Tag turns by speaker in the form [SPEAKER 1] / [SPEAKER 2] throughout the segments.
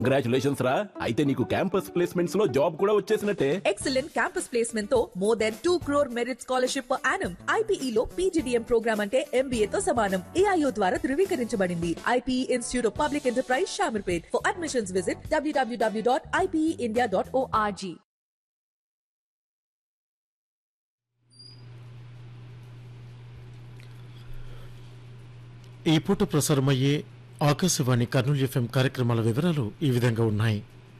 [SPEAKER 1] congratulations రా అయితే నీకు క్యాంపస్ ప్లేస్మెంట్స్ లో జాబ్ కూడా వచ్చేసినట్టే
[SPEAKER 2] ఎక్సలెంట్ క్యాంపస్ ప్లేస్మెంట్ తో more than two crore merit scholarship per annum IPE లో పీజీడీఎం ప్రోగ్రామ్ అంటే ఎంబీఏ తో సమానం ఏఐఓ ద్వారా ధృవీకరించబడింది IPE institute of public enterprise Shamirpet for admissions visit WWW dot IPE India dot ORG
[SPEAKER 3] ఈ పూట ప్రసారమయ్యే ఆకాశవాణి కర్నూలు ఎఫ్ఎం కార్యక్రమాల వివరాలు ఈ విధంగా ఉన్నాయి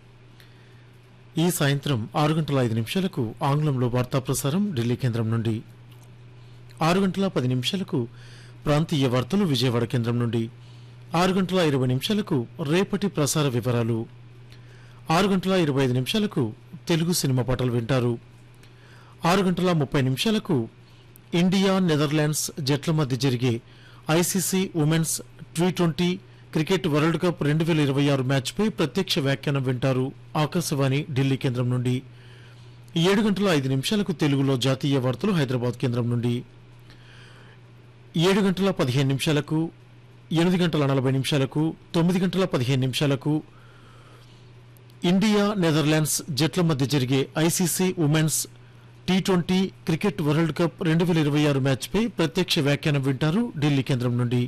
[SPEAKER 3] ఈ సాయంత్రం ఆరు గంటల ఐదు నిమిషాలకు ఆంగ్లంలో వార్తా ప్రసారం ఢిల్లీ కేంద్రం నుండి ఆరు గంటల పది నిమిషాలకు ప్రాంతీయ వార్తలు విజయవాడ కేంద్రం నుండి ఆరు గంటల ఇరవై నిమిషాలకు రేపటి ప్రసార వివరాలు ఆరు గంటల ఇరవై ఐదు నిమిషాలకు తెలుగు సినిమా పాటలు వింటారు ఆరు గంటల ముప్పై నిమిషాలకు ఇండియా నెదర్లాండ్స్ జట్ల మధ్య జరిగే ICC women's T twenty cricket world cup రెండు వేల ఇరవై ఆరు మ్యాచ్పై ప్రత్యక్ష వ్యాఖ్యానం వింటారు ఆకాశవాణి ఢిల్లీ కేంద్రం నుండి ఏడు గంటల ఐదు నిమిషాలకు తెలుగులో జాతీయ వార్తలు హైదరాబాద్ కేంద్రం నుండి ఏడు గంటల పదిహేను నిమిషాలకు ఎనిమిది గంటల నలభై నిమిషాలకు తొమ్మిది గంటల పదిహేను నిమిషాలకు ఇండియా నెదర్లాండ్స్ జట్ల మధ్య జరిగే ICC women's T twenty cricket world cup రెండు వేల ఇరవై ఆరు మ్యాచ్పై ప్రత్యక్ష వ్యాఖ్యానం వింటారు ఢిల్లీ కేంద్రం నుండి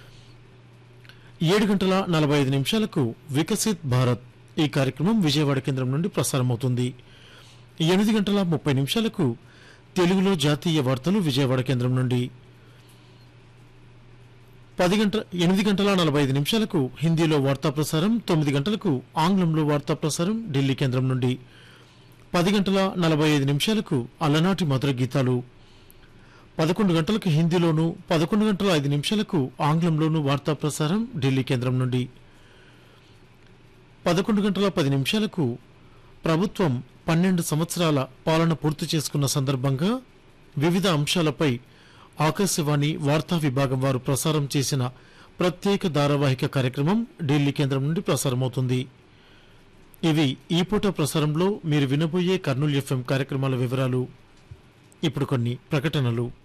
[SPEAKER 3] ఏడు గంటల నలభై ఐదు నిమిషాలకు వికసిత్ భారత్ ఈ కార్యక్రమం విజయవాడ కేంద్రం నుండి ప్రసారమవుతుంది ఎనిమిది గంటల ముప్పై నిమిషాలకు తెలుగులో జాతీయ వార్తలు విజయవాడ కేంద్రం నుండి పది గంట ఎనిమిది గంటల నలభై ఐదు నిమిషాలకు హిందీలో వార్తా ప్రసారం తొమ్మిది గంటలకు ఆంగ్లంలో వార్తా ప్రసారం ఢిల్లీ కేంద్రం నుండి పది గంటల నలభై ఐదు నిమిషాలకు అలనాటి మధుర గీతాలు పదకొండు గంటలకు హిందీలోను పదకొండు గంటల ఐదు నిమిషాలకు ఆంగ్లంలోను వార్తా ప్రసారం ఢిల్లీ కేంద్రం నుండి పదకొండు గంటల పది నిమిషాలకు ప్రభుత్వం పన్నెండు సంవత్సరాల పాలన పూర్తి చేసుకున్న సందర్భంగా వివిధ అంశాలపై ఆకాశవాణి వార్తా విభాగం వారు ప్రసారం చేసిన ప్రత్యేక ధారావాహిక కార్యక్రమం ఢిల్లీ కేంద్రం నుండి ప్రసారమవుతుంది ఇవి ఈ పూట ప్రసారంలో మీరు వినబోయే కర్నూలు ఎఫ్ఎం కార్యక్రమాల వివరాలు ఇప్పుడు కొన్ని ప్రకటనలు